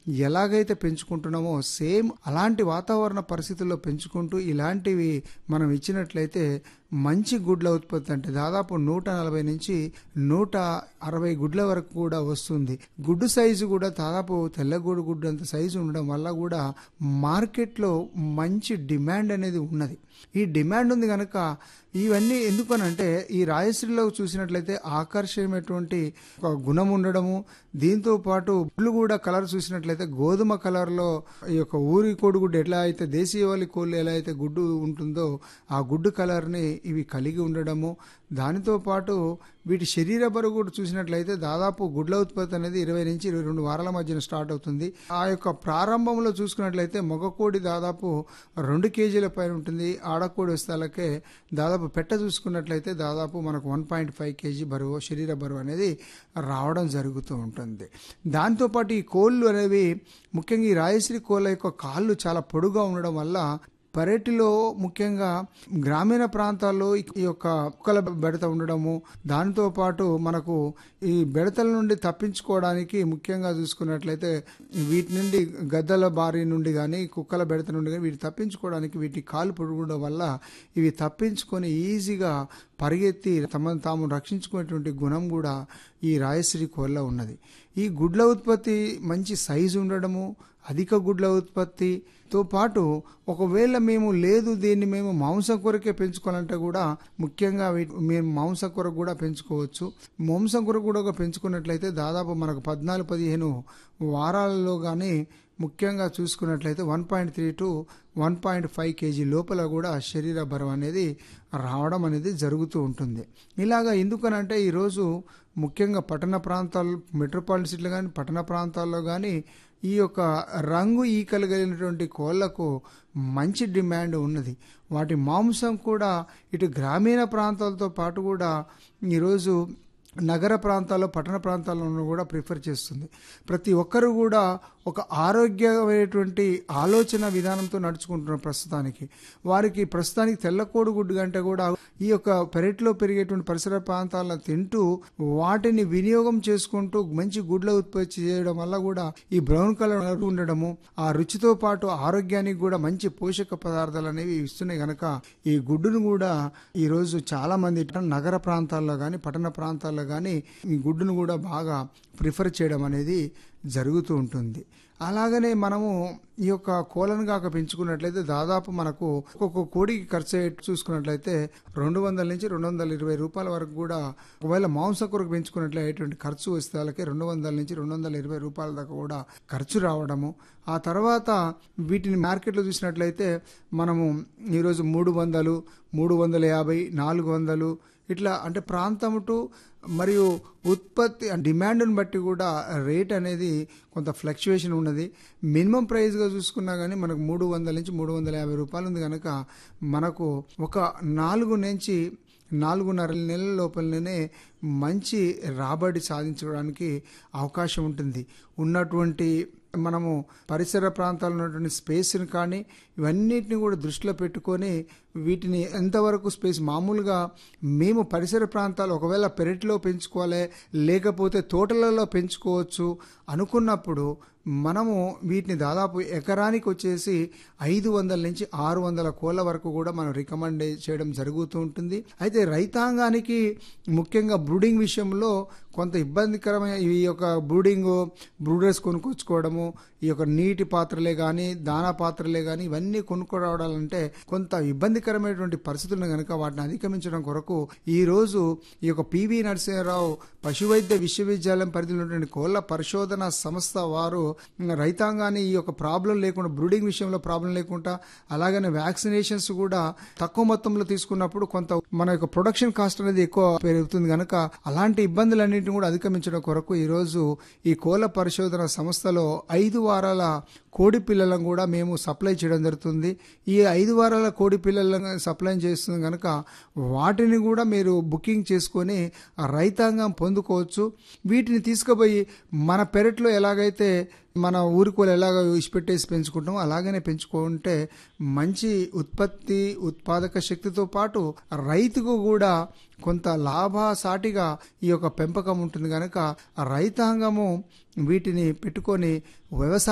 ఎలాగైతే పెంచుకుంటున్నామో సేమ్ అలాంటి వాతావరణ పరిస్థితుల్లో పెంచుకుంటూ ఇలాంటివి మనం ఇచ్చినట్లయితే మంచి గుడ్ల ఉత్పత్తి అంటే దాదాపు నూట నలభై నుంచి నూట అరవై గుడ్ల వరకు కూడా వస్తుంది గుడ్డు సైజు కూడా దాదాపు తెల్లగూడు గుడ్డు అంత సైజు ఉండడం వల్ల కూడా మార్కెట్లో మంచి డిమాండ్ అనేది ఉన్నది ఈ డిమాండ్ ఉంది కనుక ఇవన్నీ ఎందుకనంటే ఈ రాయశ్రీలో చూసినట్లయితే ఆకర్షణమైనటువంటి ఒక గుణం ఉండడము దీంతో పాటు గుడ్లు కూడా కలర్ చూసినట్లయితే గోధుమ కలర్లో ఈ యొక్క ఊరి కోడిగుడ్డు ఎట్లా అయితే దేశీయవాలి కోళ్ళు ఎలా అయితే గుడ్డు ఉంటుందో ఆ గుడ్డు కలర్ని ఇవి కలిగి ఉండడము దానితో పాటు వీటి శరీర బరువు కూడా చూసినట్లయితే దాదాపు గుడ్ల ఉత్పత్తి అనేది ఇరవై నుంచి ఇరవై రెండు వారాల మధ్యన స్టార్ట్ అవుతుంది ఆ యొక్క ప్రారంభంలో చూసుకున్నట్లయితే మగ కోడి దాదాపు రెండు కేజీల పైన ఉంటుంది ఆడకోడి వస్తాలకే దాదాపు పెట్ట చూసుకున్నట్లయితే దాదాపు మనకు వన్ పాయింట్ ఫైవ్ కేజీ బరువు శరీర బరువు అనేది రావడం జరుగుతూ ఉంటుంది దాంతోపాటు ఈ కోళ్ళు అనేవి ముఖ్యంగా ఈ రాయశ్రీ కోళ్ళ యొక్క కాళ్ళు చాలా పొడుగా ఉండడం వల్ల పెరటిలో ముఖ్యంగా గ్రామీణ ప్రాంతాల్లో ఈ యొక్క కుక్కల బెడత ఉండడము దానితో పాటు మనకు ఈ బెడతల నుండి తప్పించుకోవడానికి ముఖ్యంగా చూసుకున్నట్లయితే వీటి నుండి గద్దల బారి నుండి కానీ కుక్కల బెడత నుండి కానీ వీటి తప్పించుకోవడానికి వీటి కాలు పొడుగుండడం వల్ల ఇవి తప్పించుకొని ఈజీగా పరిగెత్తి తమను తాము రక్షించుకునేటువంటి గుణం కూడా ఈ రాయశ్రీ కోళ్ళ ఉన్నది ఈ గుడ్ల ఉత్పత్తి మంచి సైజు ఉండడము అధిక గుడ్ల ఉత్పత్తితో పాటు ఒకవేళ మేము లేదు దీన్ని మేము మాంసం కొరకే పెంచుకోవాలంటే కూడా ముఖ్యంగా మేము మాంసం కొరకు కూడా పెంచుకోవచ్చు మాంసం కొరకు కూడా పెంచుకున్నట్లయితే దాదాపు మనకు పద్నాలుగు పదిహేను వారాలలో కానీ ముఖ్యంగా చూసుకున్నట్లయితే one point three to one point five KG లోపల కూడా శరీర బరువు అనేది రావడం అనేది జరుగుతూ ఉంటుంది ఇలాగా ఎందుకనంటే ఈరోజు ముఖ్యంగా పట్టణ ప్రాంతాలు మెట్రోపాలిటన్ సిటీలు కానీ పట్టణ ప్రాంతాల్లో కానీ ఈ యొక్క రంగు ఈకలు కలిగినటువంటి కోళ్లకు మంచి డిమాండ్ ఉన్నది వాటి మాంసం కూడా ఇటు గ్రామీణ ప్రాంతాలతో పాటు కూడా ఈరోజు నగర ప్రాంతాల్లో పట్టణ ప్రాంతాల్లో కూడా ప్రిఫర్ చేస్తుంది ప్రతి ఒక్కరు కూడా ఒక ఆరోగ్యమైనటువంటి ఆలోచన విధానంతో నడుచుకుంటున్నారు ప్రస్తుతానికి వారికి ప్రస్తుతానికి తెల్లకోడి గుడ్డు కంటే కూడా ఈ యొక్క పెరట్లో పెరిగేటువంటి పరిసర ప్రాంతాలను తింటూ వాటిని వినియోగం చేసుకుంటూ మంచి గుడ్ల ఉత్పత్తి చేయడం వల్ల కూడా ఈ బ్రౌన్ కలర్ ఉండడము ఆ రుచితో పాటు ఆరోగ్యానికి కూడా మంచి పోషక పదార్థాలు అనేవి ఇస్తున్నాయి కనుక ఈ గుడ్డును కూడా ఈ రోజు చాలా మంది నగర ప్రాంతాల్లో కానీ పట్టణ ప్రాంతాల్లో కానీ ఈ గుడ్డును కూడా బాగా ప్రిఫర్ చేయడం అనేది జరుగుతూ ఉంటుంది అలాగనే మనము ఈ యొక్క కోలను కాక పెంచుకున్నట్లయితే దాదాపు మనకు ఒక్కొక్క కోడికి ఖర్చు చూసుకున్నట్లయితే రెండు వందల నుంచి రెండు వందల ఇరవై రూపాయల వరకు కూడా ఒకవేళ మాంసం కొరకు పెంచుకున్నట్లయితే ఖర్చు వస్తే వాళ్ళకి రెండు వందల నుంచి రెండు వందల ఇరవై రూపాయల దాకా కూడా ఖర్చు రావడము ఆ తర్వాత వీటిని మార్కెట్లో చూసినట్లయితే మనము ఈరోజు మూడు వందలు మూడు వందల యాభై నాలుగు వందలు ఇట్లా అంటే ప్రాంతం టు మరియు ఉత్పత్తి డిమాండ్ని బట్టి కూడా రేట్ అనేది కొంత ఫ్లక్చువేషన్ ఉన్నది మినిమం ప్రైస్గా చూసుకున్నా కానీ మనకు మూడు వందల నుంచి మూడు వందల యాభై రూపాయలు ఉంది కనుక మనకు ఒక నాలుగు నుంచి నాలుగున్నర నెలల లోపలనే మంచి రాబడి సాధించడానికి అవకాశం ఉంటుంది ఉన్నటువంటి మనము పరిసర ప్రాంతాల్లో ఉన్నటువంటి స్పేస్ని కానీ ఇవన్నిటిని కూడా దృష్టిలో పెట్టుకొని వీటిని ఎంతవరకు స్పేస్ మామూలుగా మేము పరిసర ప్రాంతాలు ఒకవేళ పెరటిలో పెంచుకోవాలి లేకపోతే తోటలలో పెంచుకోవచ్చు అనుకున్నప్పుడు మనము వీటిని దాదాపు ఎకరానికి వచ్చేసి ఐదు వందల నుంచి ఆరు వందల కోళ్ళ వరకు కూడా మనం రికమెండ్ చేయడం జరుగుతూ ఉంటుంది అయితే రైతాంగానికి ముఖ్యంగా బ్రూడింగ్ విషయంలో కొంత ఇబ్బందికరమైన ఈ యొక్క బ్రూడింగ్ బ్రూడర్స్ కొనుక్కొచ్చుకోవడము ఈ యొక్క నీటి పాత్రలే కానీ దానా పాత్రలే కానీ ఇవన్నీ కొనుక్కోరావడాలంటే కొంత ఇబ్బందికరమైనటువంటి పరిస్థితులను కనుక వాటిని అధిగమించడం కొరకు ఈ రోజు ఈ యొక్క పివి నరసింహరావు పశువైద్య విశ్వవిద్యాలయం పరిధిలో ఉన్నటువంటి కోళ్ల పరిశోధన సంస్థ వారు రైతాంగాన్ని ఈ యొక్క ప్రాబ్లం లేకుండా బ్రూడింగ్ విషయంలో ప్రాబ్లం లేకుండా అలాగనే వ్యాక్సినేషన్స్ కూడా తక్కువ మొత్తంలో తీసుకున్నప్పుడు కొంత మన యొక్క ప్రొడక్షన్ కాస్ట్ అనేది ఎక్కువ పెరుగుతుంది కనుక అలాంటి ఇబ్బందులన్నింటినీ కూడా అధిగమించడం కొరకు ఈ రోజు ఈ కోళ్ల పరిశోధన సంస్థలో ఐదు వారాల కోడి పిల్లలను కూడా మేము సప్లై చేయడం జరుగుతుంది ఈ ఐదు వారాల కోడి పిల్లలను సప్లై చేస్తుంది కనుక వాటిని కూడా మీరు బుకింగ్ చేసుకొని రైతాంగం పొందుకోవచ్చు వీటిని తీసుకుపోయి మన పెరట్లో ఎలాగైతే మన ఊరికోలు ఎలాగ ఇచ్చిపెట్టేసి పెంచుకుంటామో అలాగనే పెంచుకుంటే మంచి ఉత్పత్తి ఉత్పాదక శక్తితో పాటు రైతుకు కూడా కొంత లాభసాటిగా ఈ యొక్క పెంపకం ఉంటుంది కనుక రైతాంగము వీటిని పెట్టుకొని వ్యవసాయ